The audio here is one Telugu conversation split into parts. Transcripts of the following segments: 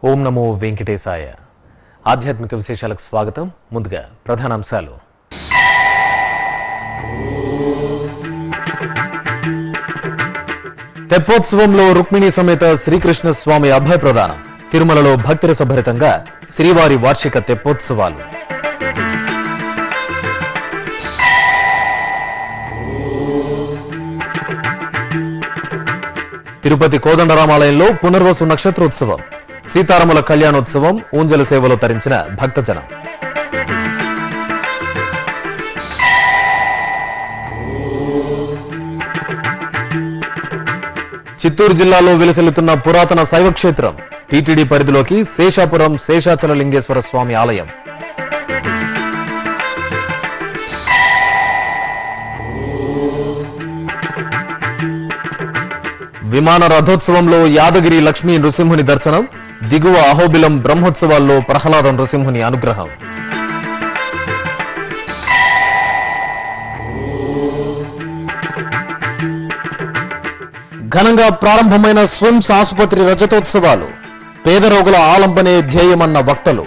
ఓం నమో వెంకటేశాయ ఆధ్యాత్మిక విశేషాలకు స్వాగతం ముందుగా ప్రధానాంశాలు తెప్పోత్సవంలో రుక్మిణి సమేత శ్రీకృష్ణ స్వామి అభయ ప్రదానం తిరుమలలో భక్తిరసభరితంగా శ్రీవారి వార్షిక తెప్పోత్సవాలు తిరుపతి కోదండరామాలయంలో పునర్వసు నక్షత్రోత్సవం సీతారాముల కళ్యాణోత్సవం ఊంజల సేవలో తరించిన భక్తజనం చిత్తూరు జిల్లాలో విలసిల్లుతున్న పురాతన శైవ క్షేత్రం టీటీడీ పరిధిలోకి శేషాపురం శేషాచల లింగేశ్వర స్వామి ఆలయం విమాన రథోత్సవంలో యాదగిరి లక్ష్మీ నృసింహుని దర్శనం దిగువ అహోబిలం బ్రహ్మోత్సవాల్లో ప్రహ్లాద నృసింహుని అనుగ్రహం ఘనంగా ప్రారంభమైన స్విమ్స్ ఆసుపత్రి రజతోత్సవాలు పేద రోగుల ఆలంబనే ధ్యేయమన్న వక్తలు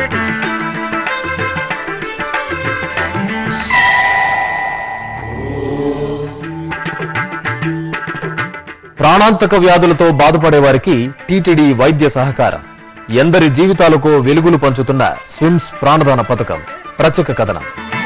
ప్రాణాంతక వ్యాధులతో బాధపడే వారికి టీటీడీ వైద్య సహకారం ఎందరి జీవితాలకు వెలుగులు పంచుతున్న స్విమ్స్ ప్రాణదాన పథకం ప్రత్యేక కథనం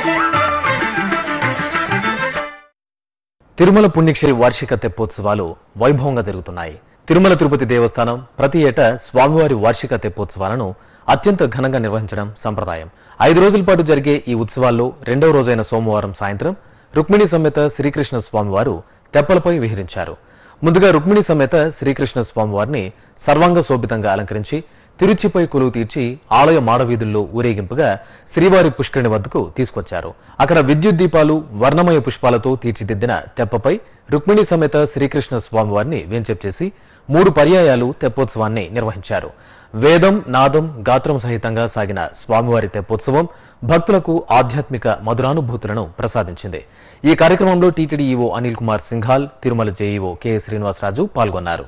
తిరుమల పుణ్యక్షేత్ర వార్షిక తెప్పోత్సవాలు వైభవంగా జరుగుతున్నాయి తిరుమల తిరుపతి దేవస్థానం ప్రతి ఏటా స్వామివారి వార్షిక తెప్పోత్సవాలను అత్యంత ఘనంగా నిర్వహించడం సంప్రదాయం ఐదు రోజుల పాటు జరిగే ఈ ఉత్సవాల్లో రెండవ రోజైన సోమవారం సాయంత్రం రుక్మిణి సమేత శ్రీకృష్ణ స్వామివారు తెప్పలపై విహరించారు ముందుగా రుక్మిణి సమేత శ్రీకృష్ణ స్వామివారిని సర్వాంగ శోభితంగా అలంకరించి తిరుచిపై కొలువు తీర్చి ఆలయ మాడవీధుల్లో ఊరేగింపుగా శ్రీవారి పుష్కరిణి వద్దకు తీసుకొచ్చారు అక్కడ విద్యుత్ దీపాలు వర్ణమయ పుష్పాలతో తీర్చిదిద్దిన తెప్పపై రుక్మిణి సమేత శ్రీకృష్ణ స్వామివారిని వేంచేపు చేసి మూడు పర్యాయాలు తెప్పోత్సవాన్ని నిర్వహించారు వేదం నాదం గాత్రం సహితంగా సాగిన స్వామివారి తెప్పోత్సవం భక్తులకు ఆధ్యాత్మిక మధురానుభూతులను ప్రసాదించింది ఈ కార్యక్రమంలో TTD EO Anil Kumar Singhal Tirumala JEO K Srinivasaraju పాల్గొన్నారు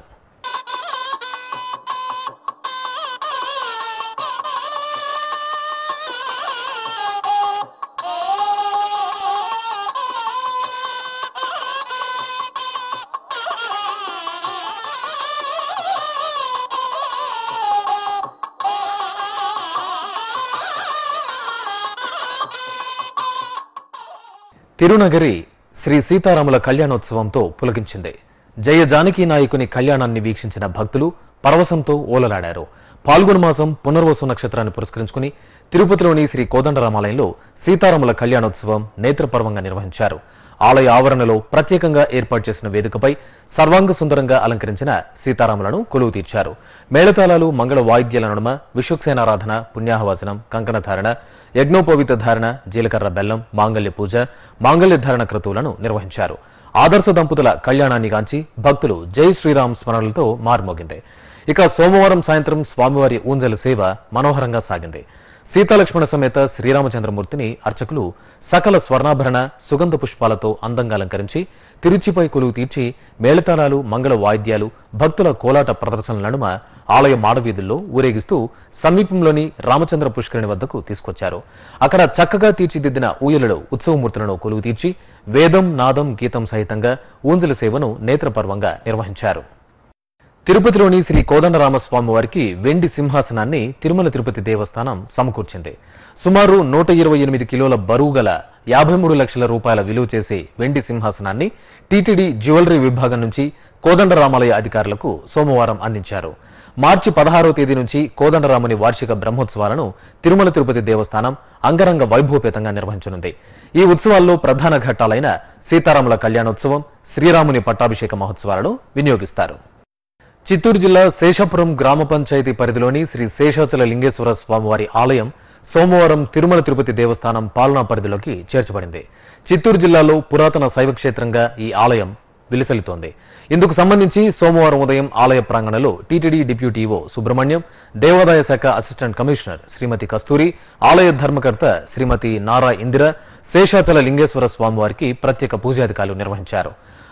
తిరునగరి శ్రీ సీతారాముల కళ్యాణోత్సవంతో పులకించింది జయ జానకి నాయకుని కళ్యాణాన్ని వీక్షించిన భక్తులు పరవశంతో ఓలలాడారు పాల్గొన మాసం పునర్వసు నక్షత్రాన్ని పురస్కరించుకుని తిరుపతిలోని శ్రీ కోదండరామాలయంలో సీతారాముల కళ్యాణోత్సవం నేత్రపర్వంగా నిర్వహించారు ఆలయ ఆవరణలో ప్రత్యేకంగా ఏర్పాటు చేసిన వేదికపై సర్వాంగ సుందరంగా అలంకరించిన సీతారాములను కొలువు తీర్చారు మేళతాళాలు మంగళ వాయిద్యాల నడుమ విశ్వక్సేనారాధన పుణ్యాహవచనం కంకణధారణ యజ్ఞోపవిత ధారణ జీలకర్ర బెల్లం మాంగళ్య పూజ మాంగళ్య ధారణ క్రతువులను నిర్వహించారు ఆదర్శ దంపతుల కళ్యాణాన్ని గాంచి భక్తులు జై శ్రీరామ్ స్మరణలతో మారుమోగింది ఇక సోమవారం సాయంత్రం స్వామివారి ఊంజల సేవ మనోహరంగా సాగింది సీతాలక్ష్మణ సమేత శ్రీరామచంద్రమూర్తిని అర్చకులు సకల స్వర్ణాభరణ సుగంధ పుష్పాలతో అందంగా అలంకరించి తిరుచిపై కొలువు తీర్చి మేళతాళాలు మంగళ వాయిద్యాలు భక్తుల కోలాట ప్రదర్శనల నడుమ ఆలయ మాడవీధుల్లో ఊరేగిస్తూ సమీపంలోని రామచంద్ర పుష్కరిణి వద్దకు తీసుకొచ్చారు అక్కడ చక్కగా తీర్చిదిద్దిన ఊయలలో ఉత్సవమూర్తులను కొలువు తీర్చి వేదం నాదం గీతం సహితంగా ఊంజల సేవను నేత్రపర్వంగా నిర్వహించారు తిరుపతిలోని శ్రీ కోదండరామస్వామి వారికి వెండి సింహాసనాన్ని తిరుమల తిరుపతి దేవస్థానం సమకూర్చింది సుమారు నూట ఇరవై ఎనిమిది కిలోల బరువు గల యాభై మూడు లక్షల రూపాయల విలువ చేసే వెండి సింహాసనాన్ని టీటీడీ జ్యువెలరీ విభాగం నుంచి కోదండరామాలయ అధికారులకు సోమవారం అందించారు మార్చి పదహారో తేదీ నుంచి కోదండరాముని వార్షిక బ్రహ్మోత్సవాలను తిరుమల తిరుపతి దేవస్థానం అంగరంగ వైభవపేతంగా నిర్వహించనుంది ఈ ఉత్సవాల్లో ప్రధాన ఘట్టాలైన సీతారాముల కళ్యాణోత్సవం శ్రీరాముని పట్టాభిషేక మహోత్సవాలను వినియోగిస్తారు చిత్తూరు జిల్లా శేషాపురం గ్రామ పంచాయతీ పరిధిలోని శ్రీ శేషాచల లింగేశ్వర స్వామివారి ఆలయం సోమవారం తిరుమల తిరుపతి దేవస్థానం పాలనా పరిధిలోకి చేర్చబడింది చిత్తూరు జిల్లాలో పురాతన శైవ క్షేత్రంగా ఈ ఆలయం విలసిల్లుతోంది ఇందుకు సంబంధించి సోమవారం ఉదయం ఆలయ ప్రాంగణంలో టీటీడీ డిప్యూటీఓ సుబ్రహ్మణ్యం దేవాదాయ శాఖ అసిస్టెంట్ కమిషనర్ శ్రీమతి కస్తూరి ఆలయ ధర్మకర్త శ్రీమతి నారా ఇందిర శేషాచల లింగేశ్వర స్వామివారికి ప్రత్యేక పూజాధికారులు నిర్వహించారు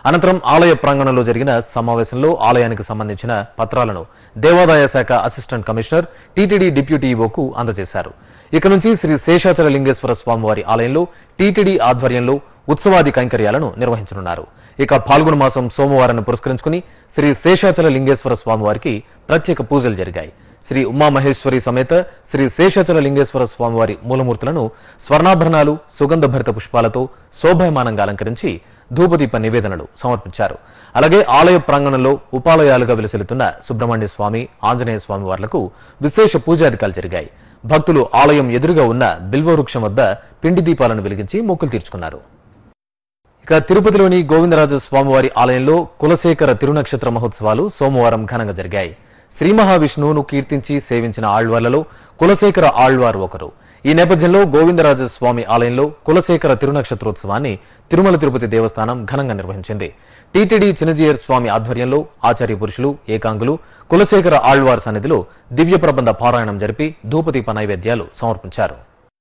అనంతరం ఆలయ ప్రాంగణంలో జరిగిన సమావేశంలో ఆలయానికి సంబంధించిన పత్రాలను దేవాదాయ శాఖ అసిస్టెంట్ కమిషనర్ టీటీడీ డిప్యూటీ ఈవోకు అందజేశారు ఇక నుంచి శ్రీ శేషాచల లింగేశ్వర స్వామివారి ఆలయంలో టీటీడీ ఆధ్వర్యంలో ఉత్సవాది కైంకర్యాలను నిర్వహించనున్నారు ఇక పాల్గొన మాసం సోమవారాన్ని పురస్కరించుకుని శ్రీ శేషాచల లింగేశ్వర స్వామివారికి ప్రత్యేక పూజలు జరిగాయి శ్రీ ఉమామహేశ్వరి సమేత శ్రీ శేషాచల లింగేశ్వర స్వామివారి మూలమూర్తులను స్వర్ణాభరణాలు సుగంధ భరిత పుష్పాలతో శోభాయమానంగా అలంకరించి ధూపదీప నివేదనలు సమర్పించారు అలాగే ఆలయ ప్రాంగణంలో ఉపాలయాలుగా విలసిల్లుతున్న సుబ్రహ్మణ్య స్వామి ఆంజనేయ స్వామి వార్లకు విశేష పూజాధికాలు జరిగాయి భక్తులు ఆలయం ఎదురుగా ఉన్న బిల్వవృక్షం వద్ద పిండి దీపాలను వెలిగించి మొక్కులు తీర్చుకున్నారు ఇక తిరుపతిలోని గోవిందరాజ స్వామివారి ఆలయంలో కులశేఖర తిరునక్షత్ర మహోత్సవాలు సోమవారం ఘనంగా జరిగాయి శ్రీ మహావిష్ణువును కీర్తించి సేవించిన ఆళ్వార్లలో కులశేఖర ఆళ్వార్ ఒకరు ఈ నేపథ్యంలో గోవిందరాజ స్వామి ఆలయంలో కులశేఖర తిరునక్షత్రోత్సవాన్ని తిరుమల తిరుపతి దేవస్థానం ఘనంగా నిర్వహించింది టీటీడీ చినజీయర్ స్వామి ఆధ్వర్యంలో ఆచార్య పురుషులు ఏకాంగులు కులశేఖర ఆళ్వార్ సన్నిధిలో దివ్య ప్రబంధ పారాయణం జరిపి ధూపదీప నైవేద్యాలు సమర్పించారు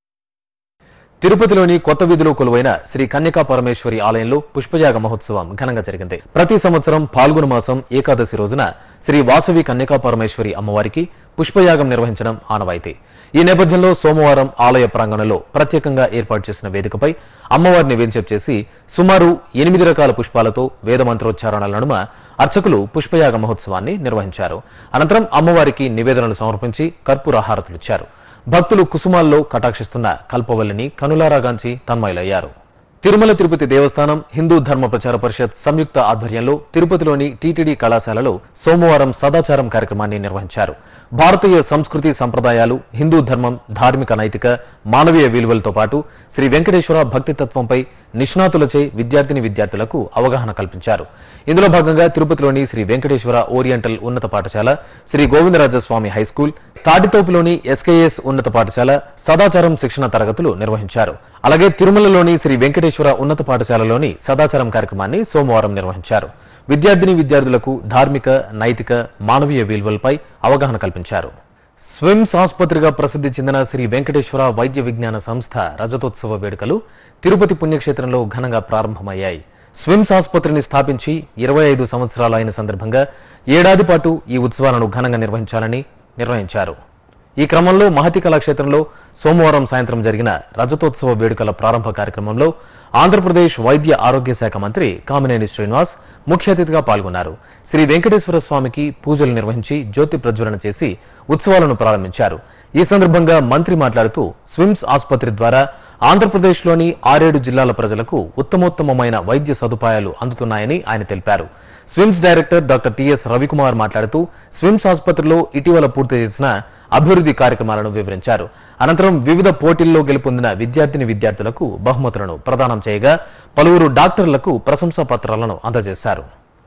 తిరుపతిలోని కొత్త వీధిలో కొలువైన శ్రీ కన్యకా పరమేశ్వరి ఆలయంలో పుష్పయాగ మహోత్సవం ఘనంగా జరిగింది ప్రతి సంవత్సరం పాల్గొన మాసం ఏకాదశి రోజున శ్రీ వాసవి కన్యకా పరమేశ్వరి అమ్మవారికి పుష్పయాగం నిర్వహించడం ఆనవాయితీ ఈ నేపథ్యంలో సోమవారం ఆలయ ప్రాంగణంలో ప్రత్యేకంగా ఏర్పాటు చేసిన వేదికపై అమ్మవారిని వేంచేపు చేసి సుమారు ఎనిమిది రకాల పుష్పాలతో వేద మంత్రోచ్చారణల నడుమ అర్చకులు పుష్పయాగ మహోత్సవాన్ని నిర్వహించారు అనంతరం అమ్మవారికి నివేదనలు సమర్పించి కర్పూర హారతులిచ్చారు భక్తులు కుసుమాల్లో కటాక్షిస్తున్న కల్పవల్లిని కనులారాగాంచి తన్మయులయ్యారు తిరుమల తిరుపతి దేవస్థానం హిందూ ధర్మ ప్రచార పరిషత్ సంయుక్త ఆధ్వర్యంలో తిరుపతిలోని టీటీడీ కళాశాలలో సోమవారం సదాచారం కార్యక్రమాన్ని నిర్వహించారు భారతీయ సంస్కృతి సంప్రదాయాలు హిందూ ధర్మం ధార్మిక నైతిక మానవీయ విలువలతో పాటు శ్రీ వెంకటేశ్వర భక్తి తత్వంపై నిష్ణాతులచే విద్యార్థిని విద్యార్థులకు అవగాహన కల్పించారు ఇందులో భాగంగా తిరుపతిలోని శ్రీ వెంకటేశ్వర ఓరియంటల్ ఉన్నత పాఠశాల శ్రీ గోవిందరాజస్వామి హైస్కూల్ తాటితోపులోని ఎస్కేఎస్ ఉన్నత పాఠశాల సదాచారం శిక్షణ తరగతులు నిర్వహించారు అలాగే తిరుమలలోని శ్రీ వెంకటేశ్వర ఉన్నత పాఠశాలలోని సదాచారం కార్యక్రమాన్ని సోమవారం నిర్వహించారు విద్యార్థిని విద్యార్థులకు ధార్మిక నైతిక మానవీయ విలువలపై అవగాహన కల్పించారు స్విమ్స్ ఆసుపత్రిగా ప్రసిద్ధి చెందిన శ్రీ వెంకటేశ్వర వైద్య విజ్ఞాన సంస్థ రజతోత్సవ వేడుకలు తిరుపతి పుణ్యక్షేత్రంలో ఘనంగా ప్రారంభమయ్యాయి స్విమ్స్ ఆసుపత్రిని స్థాపించి ఇరవై ఐదు సంవత్సరాలు అయిన సందర్భంగా ఏడాది పాటు ఈ ఉత్సవాలను ఘనంగా నిర్వహించాలని నిర్ణయించారు ఈ క్రమంలో మహతి కళాక్షేత్రంలో సోమవారం సాయంత్రం జరిగిన రజతోత్సవ వేడుకల ప్రారంభ కార్యక్రమంలో ఆంధ్రప్రదేశ్ వైద్య ఆరోగ్య శాఖ మంత్రి కామినేని శ్రీనివాస్ ముఖ్య అతిథిగా పాల్గొన్నారు శ్రీ వెంకటేశ్వర స్వామికి పూజలు నిర్వహించి జ్యోతి ప్రజ్వలన చేసి ఉత్సవాలను ప్రారంభించారు ఈ సందర్భంగా మంత్రి మాట్లాడుతూ స్విమ్స్ ఆసుపత్రి ద్వారా ఆంధ్రప్రదేశ్లోని ఆరేడు జిల్లాల ప్రజలకు ఉత్తమోత్తమమైన వైద్య సదుపాయాలు అందుతున్నాయని ఆయన తెలిపారు SVIMS director doctor TS Ravikumar మాట్లాడుతూ స్విమ్స్ ఆసుపత్రిలో ఇటీవల పూర్తి చేసిన అభివృద్ధి కార్యక్రమాలను వివరించారు అనంతరం వివిధ పోటీల్లో గెలుపొందిన విద్యార్థిని విద్యార్థులకు బహుమతులను ప్రదానం చేయగా పలువురు డాక్టర్లకు ప్రశంసా పత్రాలను అందజేశారు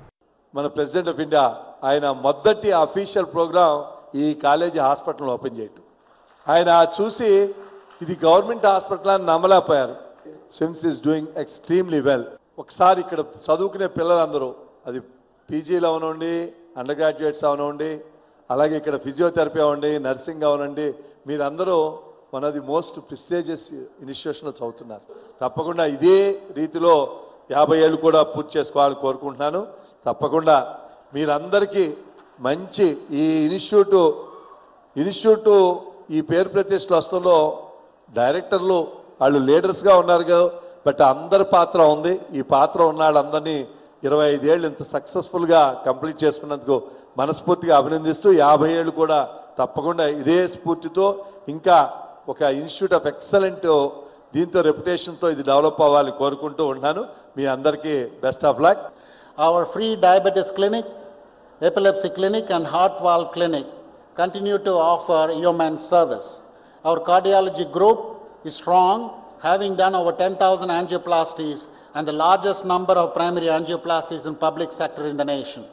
మన ప్రెసిడెంట్ ఆఫ్ ఇండియా ఆయన మొదటి అఫీషియల్ ప్రోగ్రాం ఈ కాలేజీ హాస్పిటల్ ఓపెన్ చేయటం ఆయన చూసి ఇది గవర్నమెంట్ హాస్పిటల్ అని నమ్మలేకపోయారు SVIMS is doing extremely well ఒకసారి ఇక్కడ చదువుకునే పిల్లలందరూ అది పీజీలో అవనండి అండర్ గ్రాడ్యుయేట్స్ అవనండి అలాగే ఇక్కడ ఫిజియోథెరపీ అవ్వండి నర్సింగ్ అవనండి మీరందరూ one of the most prestigious ఇన్స్టిట్యూషన్లో చదువుతున్నారు తప్పకుండా ఇదే రీతిలో యాభై ఏళ్ళు కూడా పూర్తి చేసుకోవాలని కోరుకుంటున్నాను తప్పకుండా మీరందరికీ మంచి ఈ ఇన్స్టిట్యూట్ ఇన్స్టిట్యూట్ ఈ పేరు ప్రతిష్టలు వస్తుందో డైరెక్టర్లు వాళ్ళు లీడర్స్గా ఉన్నారు కదా బట్ అందరి పాత్ర ఉంది ఈ పాత్ర ఉన్న వాళ్ళందరినీ ఇరవై ఐదేళ్ళు ఇంత సక్సెస్ఫుల్గా కంప్లీట్ చేసుకున్నందుకు మనస్ఫూర్తిగా అభినందిస్తూ యాభై ఏళ్ళు కూడా తప్పకుండా ఇదే స్ఫూర్తితో ఇంకా ఒక ఇన్స్టిట్యూట్ ఆఫ్ ఎక్సలెంట్ దీంతో రెప్యుటేషన్తో ఇది డెవలప్ అవ్వాలని కోరుకుంటూ ఉన్నాను మీ అందరికీ best of luck Our free diabetes clinic, epilepsy clinic, and heart valve clinic continue to offer human service. Our cardiology group is strong, having done over 10,000 angioplasties and the largest number of primary angioplasties in public sector in the nation.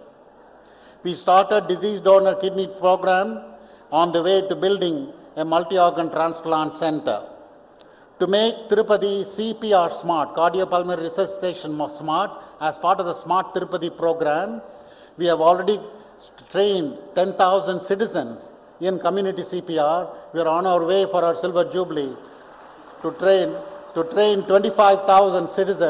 We started disease donor kidney program on the way to building a multi-organ transplant center. To make Tirupati CPR smart, cardiopulmonary resuscitation mo- smart, as part of the Smart Tirupati program, we have already trained 10,000 citizens in community CPR. We are on our way for our silver jubilee to train, to train 25,000 citizens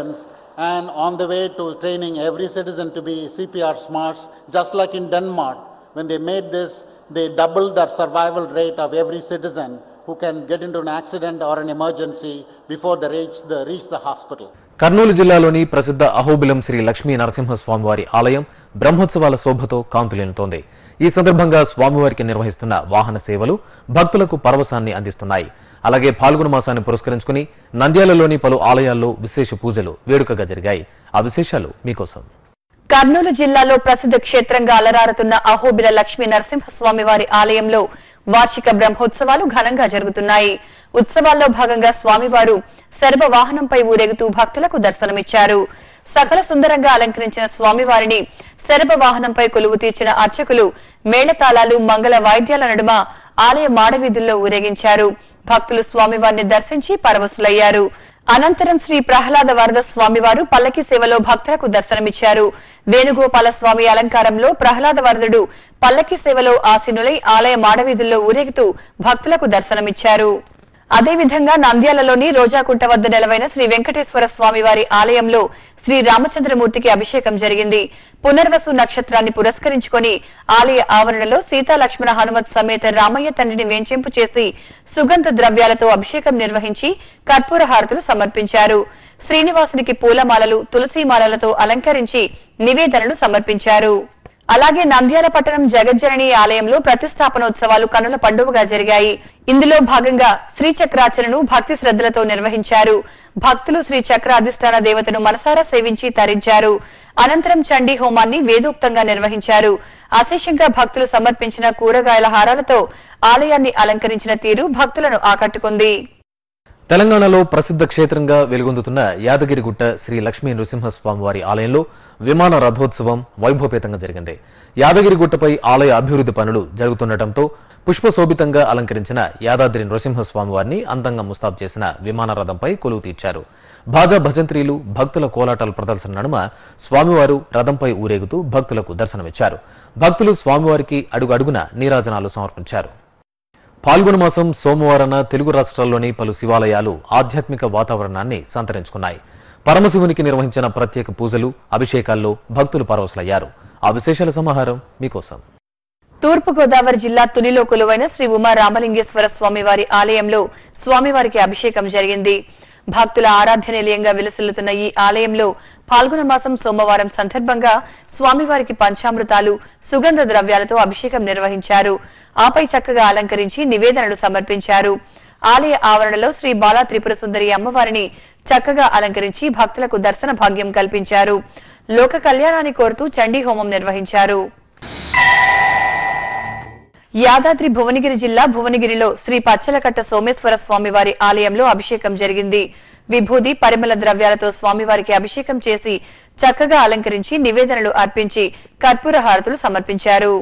and on the way to training every citizen to be CPR smarts, just like in Denmark, when they made this, they doubled the survival rate of every citizen who can get into an accident or an emergency before they reach the, reach the hospital. Kurnool జిల్లాలోని ప్రసిద్ధ అహోబిలం శ్రీ లక్ష్మీ నరసింహస్వామివారి ఆలయం బ్రహ్మోత్సవాల శోభతో కాంతులేనుతోంది ఈ సందర్భంగా స్వామివారికి నిర్వహిస్తున్న వాహన సేవలు భక్తులకు పరవశాన్ని అందిస్తున్నాయి అలాగే పాల్గొన మాసాన్ని పురస్కరించుకుని నంద్యాలలోని పలు ఆలయాల్లో విశేష పూజలు వేడుకగా జరిగాయి ఆ విశేషాలు మీకోసం కర్నూలు జిల్లాలో ప్రసిద్ధ క్షేత్రంగా అలరారుతున్న అహోబిల లక్ష్మీ నరసింహస్వామి వారి ఆలయంలో వార్షిక బ్రహ్మోత్సవాలు ఘనంగా జరుగుతున్నాయి ఉత్సవాల్లో భాగంగా స్వామివారు శరభ వాహనంపై ఊరేగుతూ భక్తులకు దర్శనమిచ్చారు సకల సుందరంగా అలంకరించిన స్వామివారిని శరభ వాహనంపై కొలువు తీర్చిన అర్చకులు మేళతాళాలు మంగళ వాయిద్యాల నడుమ ఆలయ మాడవీధుల్లో ఊరేగించారు భక్తులు స్వామివారిని దర్శించి పరవశులయ్యారు అనంతరం శ్రీ ప్రహ్లాద వరద స్వామివారు పల్లకి సేవలో భక్తులకు దర్శనమిచ్చారు వేణుగోపాల స్వామి అలంకారంలో ప్రహ్లాద వరదుడు పల్లకి సేవలో ఆసీనులై ఆలయ మాడవీధుల్లో ఊరేగుతూ భక్తులకు దర్శనమిచ్చారు అదేవిధంగా నంద్యాలలోని రోజాకుంట వద్ద నెలవైన శ్రీ వెంకటేశ్వర స్వామి వారి ఆలయంలో శ్రీ రామచంద్రమూర్తికి అభిషేకం జరిగింది పునర్వసు నక్షత్రాన్ని పురస్కరించుకొని ఆలయ ఆవరణలో సీతా లక్ష్మణ హనుమత్ సమేత రామయ్య తండ్రిని వేంచెంపు చేసి సుగంధ ద్రవ్యాలతో అభిషేకం నిర్వహించి కర్పూర హారతులు సమర్పించారు శ్రీనివాసునికి పూలమాలలు తులసీమాలలతో అలంకరించి నివేదనలు సమర్పించారు అలాగే నంద్యాల పట్టణం జగజ్జనని ఆలయంలో ప్రతిష్టాపనోత్సవాలు కనుల పండుగగా జరిగాయి ఇందులో భాగంగా శ్రీచక్రార్చనను భక్తి శ్రద్ధలతో నిర్వహించారు భక్తులు శ్రీ చక్ర అధిష్టాన దేవతను మనసారా సేవించి తరించారు అనంతరం చండీ హోమాన్ని వేదోక్తంగా నిర్వహించారు అశేషంగా భక్తులు సమర్పించిన కూరగాయల హారాలతో ఆలయాన్ని అలంకరించిన తీరు భక్తులను ఆకట్టుకుంది తెలంగాణలో ప్రసిద్ధ క్షేత్రంగా వెలుగొందుతున్న యాదగిరిగుట్ట శ్రీ లక్ష్మీ నృసింహస్వామి వారి ఆలయంలో విమాన రథోత్సవం వైభవపేతంగా జరిగింది యాదగిరిగుట్టపై ఆలయ అభివృద్ధి పనులు జరుగుతుండటంతో పుష్పశోభితంగా అలంకరించిన యాదాద్రి నృసింహస్వామి వారిని అందంగా ముస్తాబు చేసిన విమాన రథంపై కొలువు తీర్చారు భాజా భజంత్రీలు భక్తుల కోలాటాల ప్రదర్శన నడుమ స్వామివారు రథంపై ఊరేగుతూ భక్తులకు దర్శనమిచ్చారు భక్తులు స్వామివారికి అడుగు అడుగున నీరాజనాలు సమర్పించారు పాల్గొన మాసం సోమవారాన తెలుగు రాష్ట్రాల్లోని పలు శివాలయాలు ఆధ్యాత్మిక వాతావరణాన్ని సంతరించుకున్నాయి పరమశివునికి నిర్వహించిన ప్రత్యేక పూజలు అభిషేకాల్లో భక్తులు పరవశులయ్యారు ఆ విశేషాల సమాహారం మీకోసం తూర్పు గోదావరి జిల్లా తునిలో కొలువైన శ్రీ ఉమా రామలింగేశ్వర స్వామివారి ఆలయంలో స్వామివారికి అభిషేకం జరిగింది భక్తుల ఆరాధ్య నిలయంగా విలసిల్లుతున్న ఈ ఆలయంలో పాల్గొన మాసం సోమవారం సందర్భంగా స్వామివారికి పంచామృతాలు సుగంధ ద్రవ్యాలతో అభిషేకం నిర్వహించారు ఆపై చక్కగా అలంకరించి నివేదనలు సమర్పించారు ఆలయ ఆవరణలో శ్రీ బాలా త్రిపుర సుందరి అమ్మవారిని చక్కగా అలంకరించి భక్తులకు దర్శన భాగ్యం కల్పించారు లోక కళ్యాణాన్ని కోరుతూ చండీ హోమం నిర్వహించారు యాదాద్రి భువనగిరి జిల్లా భువనగిరిలో శ్రీ పచ్చలకట్ట సోమేశ్వర స్వామివారి ఆలయంలో అభిషేకం జరిగింది విభూది పరిమళ ద్రవ్యాలతో స్వామివారికి అభిషేకం చేసి చక్కగా అలంకరించి నివేదనలు అర్పించి కర్పూర హారతులు సమర్పించారు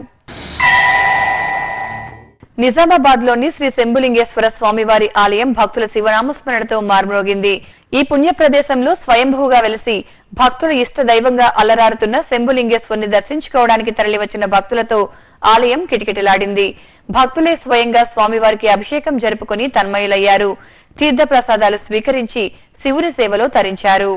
నిజామాబాద్ లోని శ్రీ శంభులింగేశ్వర స్వామివారి ఆలయం భక్తుల శివనామస్మరణతో మార్మోగింది ఈ పుణ్య ప్రదేశంలో స్వయంభూగా వెలిసి భక్తుల ఇష్ట దైవంగా అల్లరారుతున్న శంభులింగేశ్వరుని దర్శించుకోవడానికి తరలివచ్చిన భక్తులతో ఆలయం కిటకిటలాడింది భక్తులే స్వయంగా స్వామివారికి అభిషేకం జరుపుకుని తన్మయులయ్యారు తీర్థ ప్రసాదాలు స్వీకరించి శివుని సేవలో తరించారు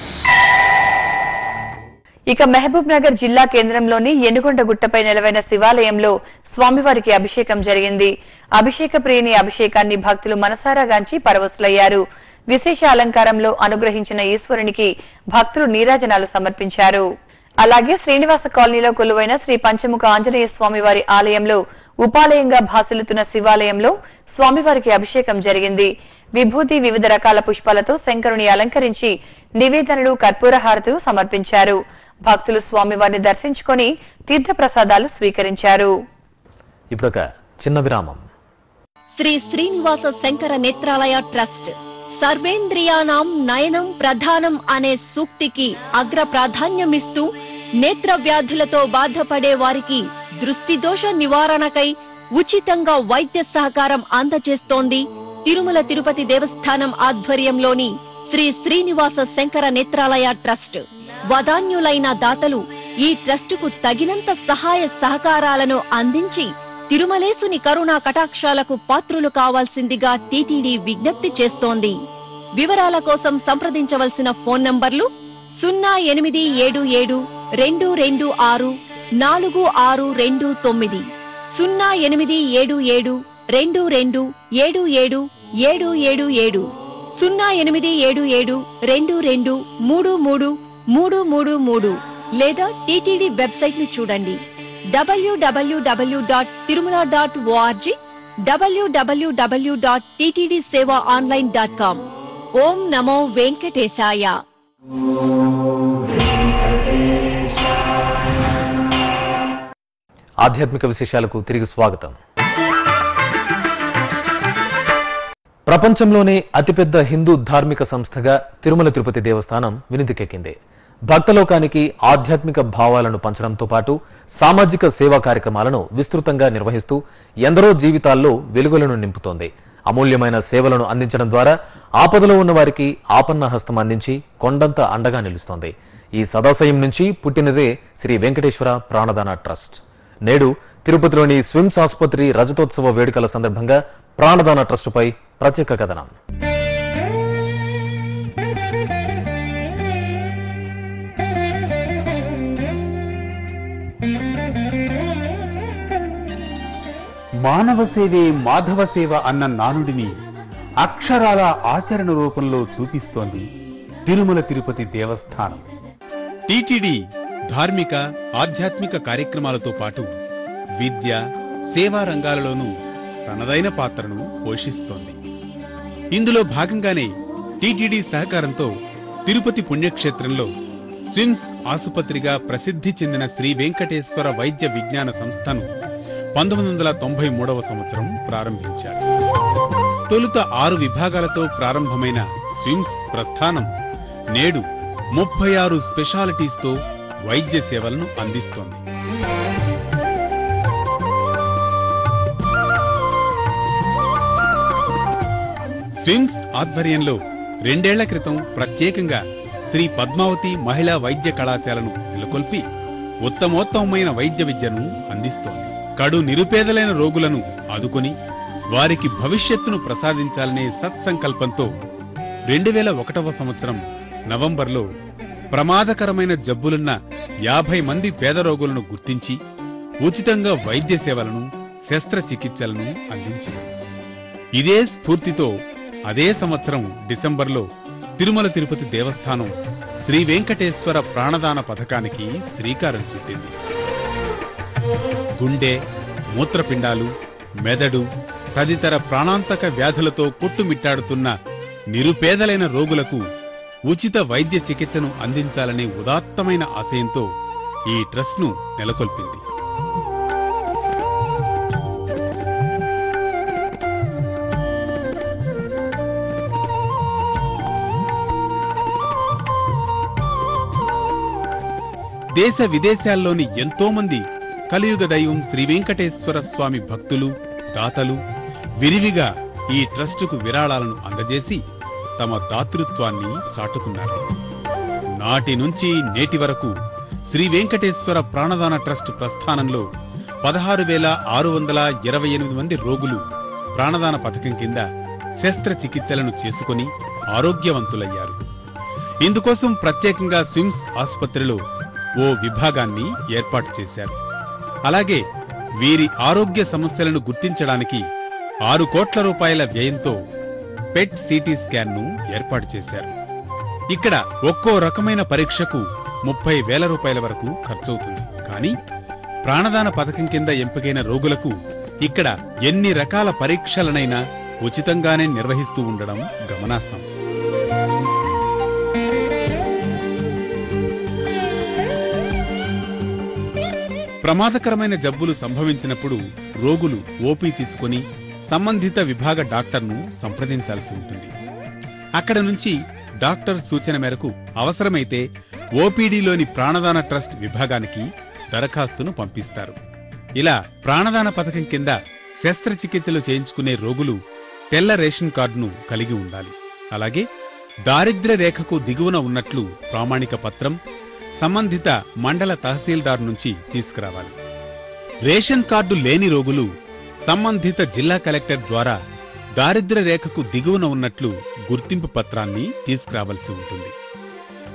ఇక మహబూబ్ నగర్ జిల్లా కేంద్రంలోని ఎనుగొండ గుట్టపై నెలవైన శివాలయంలో స్వామివారికి అభిషేకం జరిగింది అభిషేక ప్రియుని అభిషేకాన్ని భక్తులు మనసారా గాంచి పరవశులయ్యారు విశేష అలంకారంలో అనుగ్రహించిన ఈశ్వరునికి భక్తులు నీరాజనాలు సమర్పించారు అలాగే శ్రీనివాస కాలనీలో కొలువైన శ్రీ పంచముఖ ఆంజనేయ స్వామివారి ఆలయంలో ఉపాలయంగా భాసిల్లుతున్న శివాలయంలో స్వామివారికి అభిషేకం జరిగింది విభూతి వివిధ రకాల పుష్పాలతో శంకరుని అలంకరించి నివేదనలు కర్పూర హారతులు సమర్పించారు భక్తులు స్వామివారిని దర్శించుకొని తీర్థ ప్రసాదాలు స్వీకరించారు ఇప్పుడొక చిన్న విరామం శ్రీ శ్రీనివాస శంకర నేత్రాలయ ట్రస్ట్ సర్వేంద్రియానాం నయనం ప్రధానం అనే సూక్తికి అగ్ర ప్రాధాన్యమిస్తూ నేత్ర వ్యాధులతో బాధపడే వారికి దృష్టి దోష నివారణకై ఉచితంగా వైద్య సహకారం అందజేస్తోంది తిరుమల తిరుపతి దేవస్థానం ఆధ్వర్యంలోని శ్రీ శ్రీనివాస శంకర నేత్రాలయ ట్రస్ట్ వదాన్యులైన దాతలు ఈ ట్రస్టుకు తగినంత సహాయ సహకారాలను అందించి తిరుమలేసుని కరుణా కటాక్షాలకు పాత్రులు కావాల్సిందిగా టీటీడీ విజ్ఞప్తి చేస్తోంది వివరాల కోసం సంప్రదించవలసిన ఫోన్ నంబర్లు సున్నా ఎనిమిది ఏడు ఏడు రెండు రెండు ఆరు నాలుగు ఆరు రెండు తొమ్మిది సున్నా ఎనిమిది ఏడు ఏడు రెండు రెండు ఏడు ఏడు ఏడు ఏడు ఏడు సున్నా ఎనిమిది ఏడు ఏడు రెండు రెండు మూడు మూడు మూడు మూడు మూడు లేదా టీటీడీ వెబ్సైట్ ను చూడండి WWW dot Tirumala dot ORG WWW dot TTD Seva online dot com ఓం నమో వెంకటేశాయ ఆధ్యాత్మిక విశేషాలకు తిరిగి స్వాగతం ప్రపంచంలోనే అతిపెద్ద హిందూ ధార్మిక సంస్థగా తిరుమల తిరుపతి దేవస్థానం వినితికెక్కింది భక్తలోకానికి ఆధ్యాత్మిక భావాలను పంచడంతో పాటు సామాజిక సేవా కార్యక్రమాలను విస్తృతంగా నిర్వహిస్తూ ఎందరో జీవితాల్లో వెలుగులను నింపుతోంది అమూల్యమైన సేవలను అందించడం ద్వారా ఆపదలో ఉన్న వారికి ఆపన్న హస్తం అందించి కొండంత అండగా నిలుస్తోంది ఈ సదాశయం నుంచి పుట్టినదే శ్రీ వెంకటేశ్వర ప్రాణదాన ట్రస్ట్ నేడు తిరుపతిలోని స్విమ్స్ ఆసుపత్రి రజతోత్సవ వేడుకల సందర్భంగా ప్రాణదాన ట్రస్టుపై ప్రత్యేక కథనం మానవ సేవే మాధవ సేవ అన్న నానుడిని అక్షరాల ఆచరణ రూపంలో చూపిస్తోంది తిరుమల తిరుపతి దేవస్థానం టిటిడి ధార్మిక ఆధ్యాత్మిక కార్యక్రమాలతో పాటు విద్య సేవా రంగాలలోనూ తనదైన పాత్రను పోషిస్తోంది ఇందులో భాగంగానే టిటిడి సహకారంతో తిరుపతి పుణ్యక్షేత్రంలో స్విమ్స్ ఆసుపత్రిగా ప్రసిద్ధి చెందిన శ్రీ వెంకటేశ్వర వైద్య విజ్ఞాన సంస్థను పంతొమ్మిది వందల తొంభై మూడవ సంవత్సరం ప్రారంభించారు తొలుత ఆరు విభాగాలతో ప్రారంభమైన స్విమ్స్ ప్రస్థానం నేడు ముప్పై ఆరు స్పెషాలిటీస్తో వైద్య సేవలను అందిస్తోంది స్విమ్స్ ఆధ్వర్యంలో రెండేళ్ల క్రితం ప్రత్యేకంగా శ్రీ పద్మావతి మహిళా వైద్య కళాశాలను నెలకొల్పి ఉత్తమోత్తమైన వైద్య విద్యను అందిస్తోంది కడు నిరుపేదలైన రోగులను ఆదుకొని వారికి భవిష్యత్తును ప్రసాదించాలనే సత్సంకల్పంతో రెండు వేల ఒకటవ సంవత్సరం నవంబర్లో ప్రమాదకరమైన జబ్బులున్న యాభై మంది పేద రోగులను గుర్తించి ఉచితంగా వైద్య సేవలను శస్త్రచికిత్సలను అందించింది ఇదే స్ఫూర్తితో అదే సంవత్సరం డిసెంబర్లో తిరుమల తిరుపతి దేవస్థానం శ్రీ వెంకటేశ్వర ప్రాణదాన పథకానికి శ్రీకారం చుట్టింది గుండె మూత్రపిండాలు మెదడు తదితర ప్రాణాంతక వ్యాధులతో కొట్టుమిట్టాడుతున్న నిరుపేదలైన రోగులకు ఉచిత వైద్య చికిత్సను అందించాలనే ఉదాత్తమైన ఆశయంతో ఈ ట్రస్ట్ను నెలకొల్పింది దేశ విదేశాల్లోని ఎంతో మంది కలియుగ దైవం శ్రీ వెంకటేశ్వర స్వామి భక్తులు దాతలు విరివిగా ఈ ట్రస్టుకు విరాళాలను అందజేసి తమ దాతృత్వాన్ని చాటుకున్నారు నాటి నుంచి నేటి వరకు శ్రీ వెంకటేశ్వర ప్రాణదాన ట్రస్ట్ ప్రస్థానంలో పదహారు వేల ఆరు వందల ఇరవై ఎనిమిది మంది రోగులు ప్రాణదాన పథకం కింద శస్త్రచికిత్సలను చేసుకుని ఆరోగ్యవంతులయ్యారు ఇందుకోసం ప్రత్యేకంగా స్విమ్స్ ఆసుపత్రిలో ఓ విభాగాన్ని ఏర్పాటు చేశారు అలాగే వీరి ఆరోగ్య సమస్యలను గుర్తించడానికి ఆరు కోట్ల రూపాయల వ్యయంతో పెట్ సిటీ స్కాన్ను ఏర్పాటు చేశారు ఇక్కడ ఒక్కో రకమైన పరీక్షకు ముప్పై వేల రూపాయల వరకు ఖర్చవుతుంది కానీ ప్రాణదాన పథకం కింద ఎంపికైన రోగులకు ఇక్కడ ఎన్ని రకాల పరీక్షలనైనా ఉచితంగానే నిర్వహిస్తూ ఉండడం గమనార్హం ప్రమాదకరమైన జబ్బులు సంభవించినప్పుడు రోగులు ఓపీ తీసుకొని సంబంధిత విభాగ డాక్టర్ను సంప్రదించాల్సి ఉంటుంది అక్కడ నుంచి డాక్టర్ సూచన మేరకు అవసరమైతే ఓపీడీలోని ప్రాణదాన ట్రస్ట్ విభాగానికి దరఖాస్తును పంపిస్తారు ఇలా ప్రాణదాన పథకం కింద శస్త్రచికిత్సలు చేయించుకునే రోగులు తెల్ల రేషన్ కార్డును కలిగి ఉండాలి అలాగే దారిద్ర్య రేఖకు దిగువన ఉన్నట్లు ప్రామాణిక పత్రం సంబంధిత మండల తహసీల్దార్ నుంచి తీసుకురావాలి రేషన్ కార్డు లేని రోగులు సంబంధిత జిల్లా కలెక్టర్ ద్వారా దారిద్ర్య రేఖకు దిగువన ఉన్నట్లు గుర్తింపు పత్రాన్ని తీసుకురావాల్సి ఉంటుంది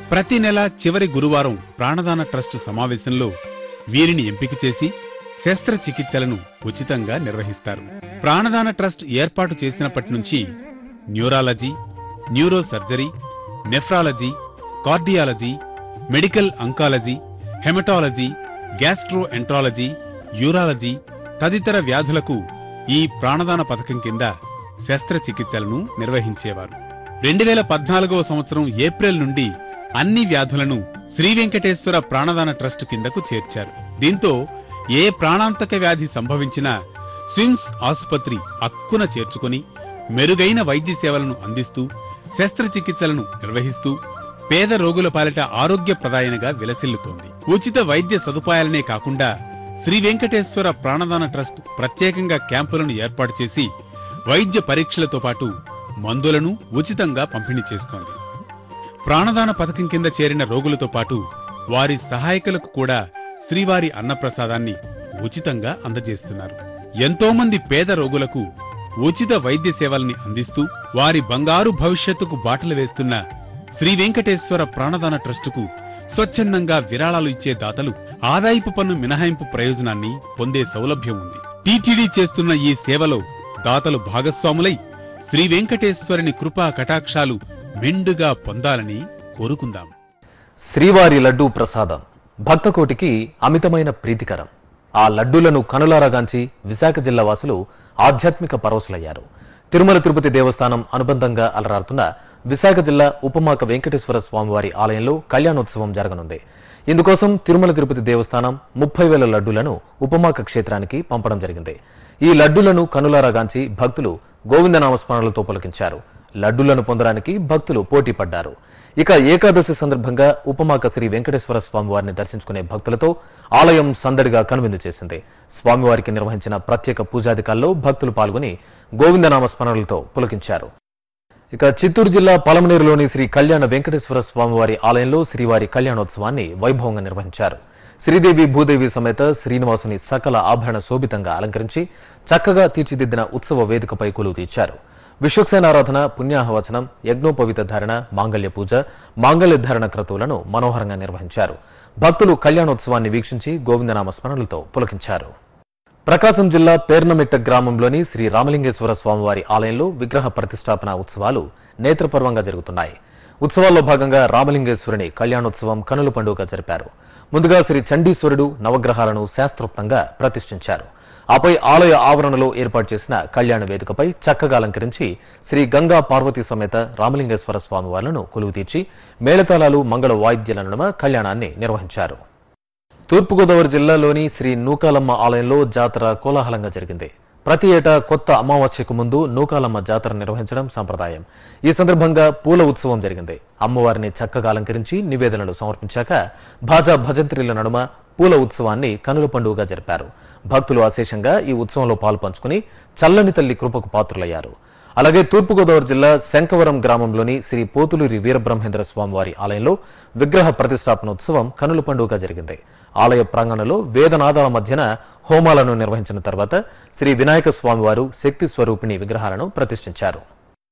ప్రతి నెల చివరి గురువారం ప్రాణదాన ట్రస్ట్ సమావేశంలో వీరిని ఎంపిక చేసి శస్త్రచికిత్సలను ఉచితంగా నిర్వహిస్తారు ప్రాణదాన ట్రస్ట్ ఏర్పాటు చేసినప్పటి నుంచి neurology neuro surgery nephrology cardiology medical oncology haematology gastroenterology urology తదితర వ్యాధులకు ఈ ప్రాణదాన పథకం కింద శస్త్రచికిత్సలను నిర్వహించేవారు రెండు వేల పద్నాలుగవ సంవత్సరం ఏప్రిల్ నుండి అన్ని వ్యాధులను శ్రీ వెంకటేశ్వర ప్రాణదాన ట్రస్ట్ కిందకు చేర్చారు దీంతో ఏ ప్రాణాంతక వ్యాధి సంభవించినా స్విమ్స్ ఆసుపత్రి అక్కున చేర్చుకొని మెరుగైన వైద్య సేవలను అందిస్తూ శస్త్రచికిత్సలను నిర్వహిస్తూ పేద రోగుల పాలిట ఆరోగ్యప్రదాయనగా విలసిల్లుతోంది ఉచిత వైద్య సదుపాయాలనే కాకుండా శ్రీ వెంకటేశ్వర ప్రాణదాన ట్రస్ట్ ప్రత్యేకంగా క్యాంపులను ఏర్పాటు చేసి వైద్య పరీక్షలతో పాటు మందులను ఉచితంగా పంపిణీ చేస్తోంది ప్రాణదాన పథకం కింద చేరిన రోగులతో పాటు వారి సహాయకులకు కూడా శ్రీవారి అన్నప్రసాదాన్ని ఉచితంగా అందజేస్తున్నారు ఎంతో మంది పేద రోగులకు ఉచిత వైద్య సేవల్ని అందిస్తూ వారి బంగారు భవిష్యత్తుకు బాటలు వేస్తున్న శ్రీ వెంకటేశ్వర ప్రాణదాన ట్రస్టుకు స్వచ్ఛందంగా విరాళాలు ఇచ్చే దాతలు ఆదాయపు పన్ను మినహాయింపు ప్రయోజనాన్ని పొందే సౌలభ్యం ఉంది టీటీడీ చేస్తున్న ఈ సేవలో దాతలు భాగస్వాములై శ్రీ వెంకటేశ్వరుని కృపా కటాక్షాలు మెండుగా పొందాలని కోరుకుందాం శ్రీవారి లడ్డూ ప్రసాదం భక్తకోటికి అమితమైన ప్రీతికరం ఆ లడ్డూలను కనులారగాంచి విశాఖ జిల్లా వాసులు ఆధ్యాత్మిక పరవశులయ్యారు తిరుమల తిరుపతి దేవస్థానం అనుబంధంగా అలరారుతున్న విశాఖ జిల్లా ఉపమాక వెంకటేశ్వర స్వామివారి ఆలయంలో కళ్యాణోత్సవం జరగనుంది ఇందుకోసం తిరుమల తిరుపతి దేవస్థానం ముప్పై వేల లడ్డూలను ఉపమాక క్షేత్రానికి పంపడం జరిగింది ఈ లడ్డూలను కనులారగాంచి భక్తులు గోవిందనామస్మరణలతో పులకించారు లడ్డూలను పొందడానికి భక్తులు పోటీ పడ్డారు ఇక ఏకాదశి సందర్భంగా ఉపమాక శ్రీ వెంకటేశ్వర స్వామివారిని దర్శించుకునే భక్తులతో ఆలయం సందడిగా కనువిందు చేసింది స్వామివారికి నిర్వహించిన ప్రత్యేక పూజాధికాల్లో భక్తులు పాల్గొని గోవిందనామ స్మరణలతో పులకించారు ఇక చిత్తూరు జిల్లా పలమనేరులోని శ్రీ కళ్యాణ వెంకటేశ్వర స్వామివారి ఆలయంలో శ్రీవారి కళ్యాణోత్సవాన్ని వైభవంగా నిర్వహించారు శ్రీదేవి భూదేవి సమేత శ్రీనివాసుని సకల ఆభరణ శోభితంగా అలంకరించి చక్కగా తీర్చిదిద్దిన ఉత్సవ వేదికపై కొలువు తీర్చారు విశ్వక్సేనారాధన పుణ్యాహవచనం యజ్ఞోపవిత ధారణ మాంగళ్య పూజ మాంగళ్య ధారణ క్రతువులను మనోహరంగా నిర్వహించారు భక్తులు కళ్యాణోత్సవాన్ని వీక్షించి గోవిందనామ స్మరణలతో పులకించారు ప్రకాశం జిల్లా పేర్నమిట్ట గ్రామంలోని శ్రీ రామలింగేశ్వర స్వామివారి ఆలయంలో విగ్రహ ప్రతిష్టాపన ఉత్సవాలు నేత్రపర్వంగా జరుగుతున్నాయి ఉత్సవాల్లో భాగంగా రామలింగేశ్వరుని కళ్యాణోత్సవం కనుల పండుగగా జరిపారు ముందుగా శ్రీ చండీశ్వరుడు నవగ్రహాలను శాస్త్రోక్తంగా ప్రతిష్ఠించారు ఆపై ఆలయ ఆవరణలో ఏర్పాటు చేసిన కళ్యాణ వేదికపై చక్కగా అలంకరించి శ్రీ గంగా పార్వతీ సమేత రామలింగేశ్వర స్వామివార్లను కొలువు తీర్చి మేళతాళాలు మంగళ వాయిద్యాల నడుమ కళ్యాణాన్ని నిర్వహించారు తూర్పుగోదావరి జిల్లాలోని శ్రీ నూకాలమ్మ ఆలయంలో జాతర కోలాహలంగా జరిగింది ప్రతి ఏటా కొత్త అమావాస్యకు ముందు నూకాలమ్మ జాతర నిర్వహించడం సంప్రదాయం ఈ సందర్భంగా పూల ఉత్సవం జరిగింది అమ్మవారిని చక్కగా అలంకరించి నివేదనలు సమర్పించాక భాజా భజంత్రిల నడుమ పూల ఉత్సవాన్ని కనుల పండుగగా జరిపారు భక్తులు అశేషంగా ఈ ఉత్సవంలో పాలు పంచుకుని చల్లని తల్లి కృపకు పాత్రులయ్యారు అలాగే తూర్పుగోదావరి జిల్లా శంకవరం గ్రామంలోని శ్రీ పోతులూరి వీరబ్రహ్మేంద్ర స్వామివారి ఆలయంలో విగ్రహ ప్రతిష్టాపనోత్సవం కనుల పండుగగా జరిగింది ఆలయ ప్రాంగణంలో వేదనాదాల మధ్యన హోమాలను నిర్వహించిన తర్వాత శ్రీ వినాయక స్వామివారు శక్తి స్వరూపిణి విగ్రహాలను ప్రతిష్ఠించారు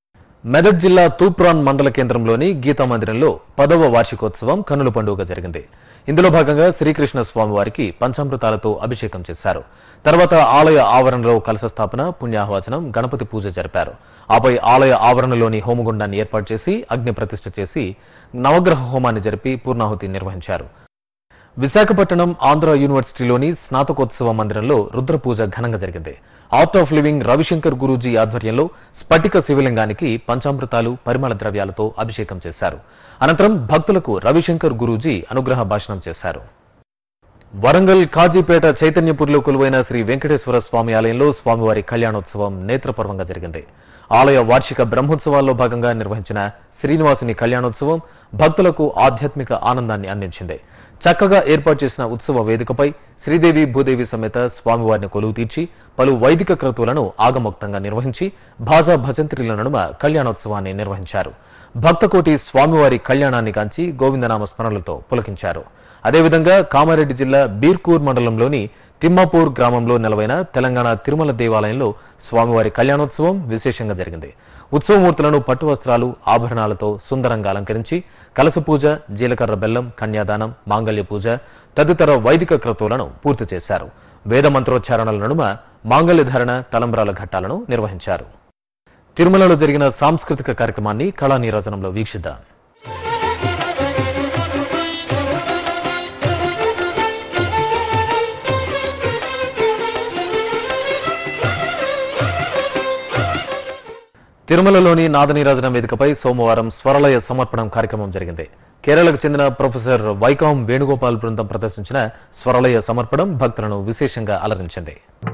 మెదక్ జిల్లా తూప్రాన్ మండల కేంద్రంలోని గీతా మందిరంలో పదవ వార్షికోత్సవం కన్నుల పండుగ జరిగింది ఇందులో భాగంగా శ్రీకృష్ణ స్వామివారికి పంచామృతాలతో అభిషేకం చేశారు తర్వాత ఆలయ ఆవరణలో కలశ స్థాపన పుణ్యాహవచనం గణపతి పూజ జరిపారు ఆపై ఆలయ ఆవరణలోని హోమగుండాన్ని ఏర్పాటు చేసి అగ్ని ప్రతిష్ఠ చేసి నవగ్రహ హోమాన్ని జరిపి పూర్ణాహుతి నిర్వహించారు విశాఖపట్నం ఆంధ్ర యూనివర్సిటీలోని స్నాతకోత్సవ మందిరంలో రుద్రపూజ ఘనంగా జరిగింది art of living Ravishankar Guruji ఆధ్వర్యంలో స్ఫటిక శివలింగానికి పంచామృతాలు పరిమళ ద్రవ్యాలతో అభిషేకం చేశారు అనంతరం భక్తులకు రవిశంకర్ గురూజీ అనుగ్రహ భాషణం చేశారు వరంగల్ కాజీపేట చైతన్యపూర్లో కొలువైన శ్రీ వెంకటేశ్వర స్వామి ఆలయంలో స్వామివారి కళ్యాణోత్సవం నేత్రపర్వంగా జరిగింది ఆలయ వార్షిక బ్రహ్మోత్సవాల్లో భాగంగా నిర్వహించిన శ్రీనివాసుని కళ్యాణోత్సవం భక్తులకు ఆధ్యాత్మిక ఆనందాన్ని అందించింది చక్కగా ఏర్పాటు చేసిన ఉత్సవ వేదికపై శ్రీదేవి భూదేవి సమేత స్వామివారిని కొలువు తీర్చి పలు వైదిక క్రతువులను ఆగమోక్తంగా నిర్వహించి భాజా భజంత్రిల నడుమ కళ్యాణోత్సవాన్ని నిర్వహించారు భక్తకోటి స్వామివారి కళ్యాణాన్ని కాంచి గోవిందనామ స్మరణలతో పులకించారు అదేవిధంగా కామారెడ్డి జిల్లా బీర్కూర్ మండలంలోని తిమ్మాపూర్ గ్రామంలో నెలవైన తెలంగాణ తిరుమల దేవాలయంలో స్వామివారి కళ్యాణోత్సవం విశేషంగా జరిగింది ఉత్సవమూర్తులను పట్టు వస్త్రాలు ఆభరణాలతో సుందరంగా అలంకరించి కలస పూజ జీలకర్ర బెల్లం కన్యాదానం మాంగళ్య పూజ తదితర వైదిక క్రతువులను పూర్తి చేశారు వేద మంత్రోచ్చారణల నడుమ మాంగళ్యధారణ తలంబ్రాల ఘట్టాలను నిర్వహించారు తిరుమలలో జరిగిన సాంస్కృతిక కార్యక్రమాన్ని కళా నీరాజనంలో వీక్షిద్దాం తిరుమలలోని నాదనీరాజనం వేదికపై సోమవారం స్వరలయ సమర్పణం కార్యక్రమం జరిగింది కేరళకు చెందిన ప్రొఫెసర్ వైకాం వేణుగోపాల్ బృందం ప్రదర్శించిన స్వరలయ సమర్పణం భక్తులను విశేషంగా అలరించింది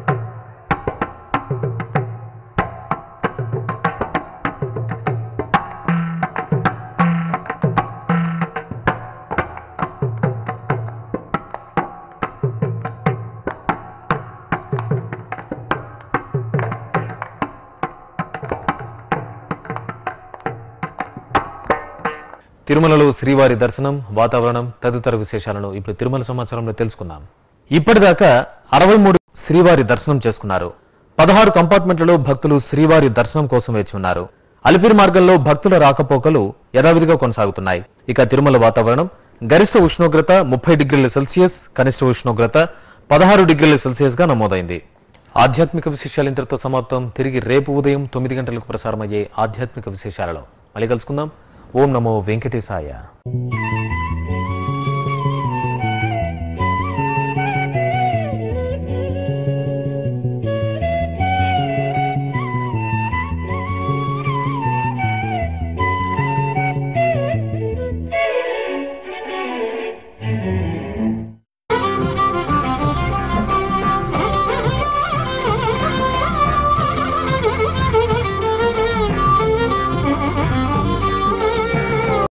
తిరుమలలో శ్రీవారి దర్శనం వాతావరణం తదితర విశేషాలను ఇప్పుడు తిరుమల సమాచారంలో తెలుసుకుందాం ఇప్పటిదాకా అరవై మూడు శ్రీవారి దర్శనం చేసుకున్నారు పదహారు కంపార్ట్మెంట్లలో భక్తులు శ్రీవారి దర్శనం కోసం వేచి ఉన్నారు అలిపిరి మార్గంలో భక్తుల రాకపోకలు యథావిధిగా కొనసాగుతున్నాయి ఇక తిరుమల వాతావరణం గరిష్ట ఉష్ణోగ్రత ముప్పై డిగ్రీల సెల్సియస్ కనిష్ట ఉష్ణోగ్రత పదహారు డిగ్రీల సెల్సియస్ గా నమోదైంది ఆధ్యాత్మిక విశేషాలు ఇంతటితో సమాప్తం తిరిగి రేపు ఉదయం తొమ్మిది గంటలకు ప్రసారమయ్యే ఆధ్యాత్మిక విశేషాలలో మళ్ళీ కలుసుకుందాం ఓం నమో వెంకటేశాయ